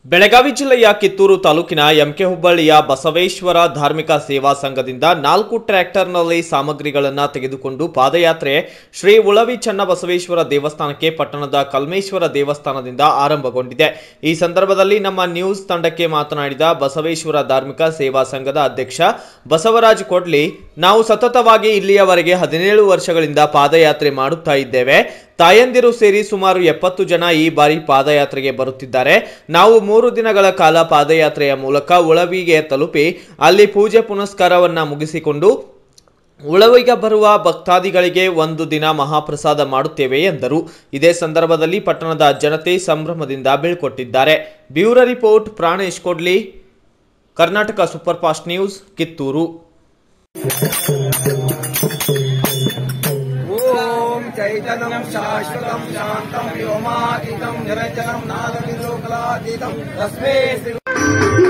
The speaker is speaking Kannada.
ಬೆಳಗಾವಿ ಜಿಲ್ಲೆಯ ಕಿತ್ತೂರು ತಾಲೂಕಿನ ಎಂಕೆ ಹುಬ್ಬಳ್ಳಿಯ ಬಸವೇಶ್ವರ ಧಾರ್ಮಿಕ ಸೇವಾ ಸಂಘದಿಂದ ನಾಲ್ಕು ಟ್ರ್ಯಾಕ್ಟರ್ನಲ್ಲಿ ಸಾಮಗ್ರಿಗಳನ್ನು ತೆಗೆದುಕೊಂಡು ಪಾದಯಾತ್ರೆ ಶ್ರೀ ಉಳವಿ ಚನ್ನಬಸವೇಶ್ವರ ದೇವಸ್ಥಾನಕ್ಕೆ ಪಟ್ಟಣದ ಕಲ್ಮೇಶ್ವರ ದೇವಸ್ಥಾನದಿಂದ ಆರಂಭಗೊಂಡಿದೆ ಈ ಸಂದರ್ಭದಲ್ಲಿ ನಮ್ಮ ನ್ಯೂಸ್ ತಂಡಕ್ಕೆ ಮಾತನಾಡಿದ ಬಸವೇಶ್ವರ ಧಾರ್ಮಿಕ ಸೇವಾ ಸಂಘದ ಅಧ್ಯಕ್ಷ ಬಸವರಾಜ್ ಕೊಡ್ಲಿ ನಾವು ಸತತವಾಗಿ ಇಲ್ಲಿಯವರೆಗೆ ಹದಿನೇಳು ವರ್ಷಗಳಿಂದ ಪಾದಯಾತ್ರೆ ಮಾಡುತ್ತಾ ಇದ್ದೇವೆ ತಾಯಂದಿರು ಸೇರಿ ಸುಮಾರು ಎಪ್ಪತ್ತು ಜನ ಈ ಬಾರಿ ಪಾದಯಾತ್ರೆಗೆ ಬರುತ್ತಿದ್ದಾರೆ ನಾವು ಮೂರು ದಿನಗಳ ಕಾಲ ಪಾದಯಾತ್ರೆಯ ಮೂಲಕ ಉಳವಿಗೆ ತಲುಪಿ ಅಲ್ಲಿ ಪೂಜೆ ಪುನಸ್ಕಾರವನ್ನ ಮುಗಿಸಿಕೊಂಡು ಉಳವಿಗೆ ಬರುವ ಭಕ್ತಾದಿಗಳಿಗೆ ಒಂದು ದಿನ ಮಹಾಪ್ರಸಾದ ಮಾಡುತ್ತೇವೆ ಎಂದರು ಇದೇ ಸಂದರ್ಭದಲ್ಲಿ ಪಟ್ಟಣದ ಜನತೆ ಸಂಭ್ರಮದಿಂದ ಬೀಳ್ಕೊಟ್ಟಿದ್ದಾರೆ bureau report Pranesh Kodli Karnataka super fast news Kittur ॐ चैतन्यं शाश्वतं शान्तं व्योमातीतं निरञ्जनं नादविलोकलातीतं तस्मै श्री